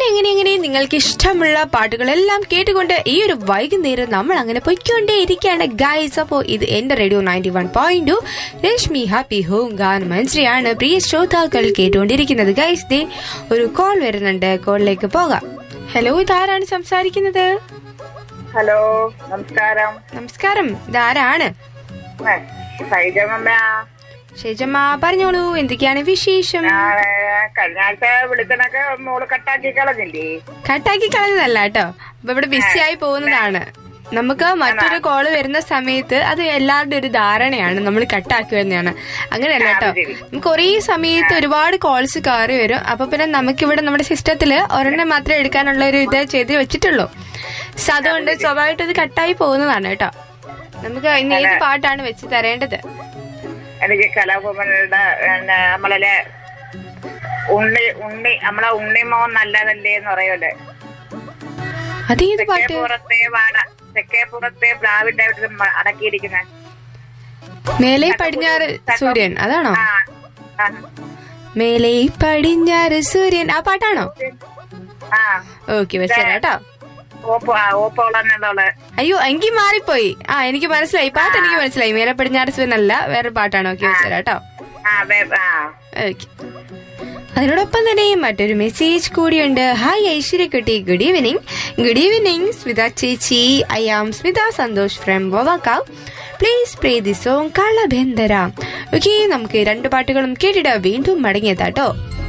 അങ്ങനെ അങ്ങനെ അങ്ങനെ നിങ്ങൾക്ക് ഇഷ്ടമുള്ള പാട്ടുകളെല്ലാം കേട്ടുകൊണ്ട് ഈ ഒരു വൈകുന്നേരം നമ്മൾ അങ്ങനെ പൊയ്ക്കൊണ്ടേ ഇരിക്കുകയാണ് ഗൈസ് അപ്പോ ഇത് എന്റെ radio ninety one point two Rashmi happy home ഗാൻ മനസ്സിലാണ് പ്രിയ ശ്രോതാക്കൾ കേട്ടുകൊണ്ടിരിക്കുന്നത് ഗൈസ് ദേ ഒരു കോൾ വരുന്നുണ്ട് കോളിലേക്ക് പോകാം ഹലോ ഇതാരാണ് സംസാരിക്കുന്നത് ഹലോ നമസ്കാരം നമസ്കാരം ഇതാരാണ് ഏ, സൈജമ്മയാ ഷെജമ്മ പറഞ്ഞോളൂ എന്തൊക്കെയാണ് വിശേഷം ഞാൻ കഴിഞ്ഞ ആഴ്ച വിളിച്ചനൊക്കെ മോള് കട്ടാക്കി കളഞ്ഞില്ലേ കട്ടാക്കി കളഞ്ഞതല്ല കേട്ടോ അപ്പൊ ഇവിടെ ബിസി ആയി പോകുന്നതാണ് നമുക്ക് മറ്റൊരു കോള് വരുന്ന സമയത്ത് അത് എല്ലാവരുടെ ഒരു ധാരണയാണ് നമ്മൾ കട്ടാക്കി വരുന്നതാണ് അങ്ങനെയല്ല കേട്ടോ നമുക്ക് ഒരേ സമയത്ത് ഒരുപാട് കോൾസ് കയറി വരും അപ്പൊ പിന്നെ നമുക്കിവിടെ നമ്മുടെ സിസ്റ്റത്തില് ഒരെണ്ണം മാത്രമേ എടുക്കാനുള്ള ഒരു ഇത് ചെയ്ത് വെച്ചിട്ടുള്ളൂ സോ അതുകൊണ്ട് സ്വാഭാവികമായിട്ട് ഇത് കട്ടായി പോകുന്നതാണ് കേട്ടോ നമുക്ക് ഇന്ന് ഏത് പാട്ടാണ് വെച്ച് തരേണ്ടത് എനിക്ക് കലാഭവനുടെ പിന്നെ നമ്മളെ ഉണ്ണി ഉണ്ണി നമ്മളെ ഉണ്ണിമോൻ നല്ലതല്ലേ എന്ന് പറയൂലേ അതേത് പാട്ട് തെക്കേപ്പുറത്തെ വാട തെക്കേപ്പുറത്തെ പ്ലാവിന്റെ അവിടെ മ- അടക്കിയിരിക്കുന്നെ മേലെ പടിഞ്ഞാറ് സൂര്യൻ അതാണോ ആ ആ, മേലെ പടിഞ്ഞാറ് സൂര്യൻ ആ പാട്ടാണോ ആ ഓക്കെ വെച്ചേരാ കേട്ടോ ഓപ്പോ ആ ഓപ്പോളെന്നുള്ളവള് അയ്യോ എനിക്ക് മാറിപ്പോയി ആ എനിക്ക് മനസ്സിലായി പാട്ട് എനിക്ക് മനസ്സിലായി മേലെ പടിഞ്ഞാറ് സൂര്യൻ അല്ല വേറെ പാട്ടാണ് ഓക്കെ വെച്ചേരാ കേട്ടോ ആ വേ- ആ ഓക്കെ അതിനോടൊപ്പം തന്നെ മറ്റൊരു മെസ്സേജ് കൂടിയുണ്ട് ഹായ് ഐശ്വര്യക്കുട്ടി good evening good evening Smitha ചേച്ചി I am Smitha Santhosh from Vavakkavu please pray the song കളഭെന്തര ഓക്കെ നമുക്ക് രണ്ട് പാട്ടുകളും കേട്ടിട്ട് വീണ്ടും മടങ്ങിയെത്താട്ടോ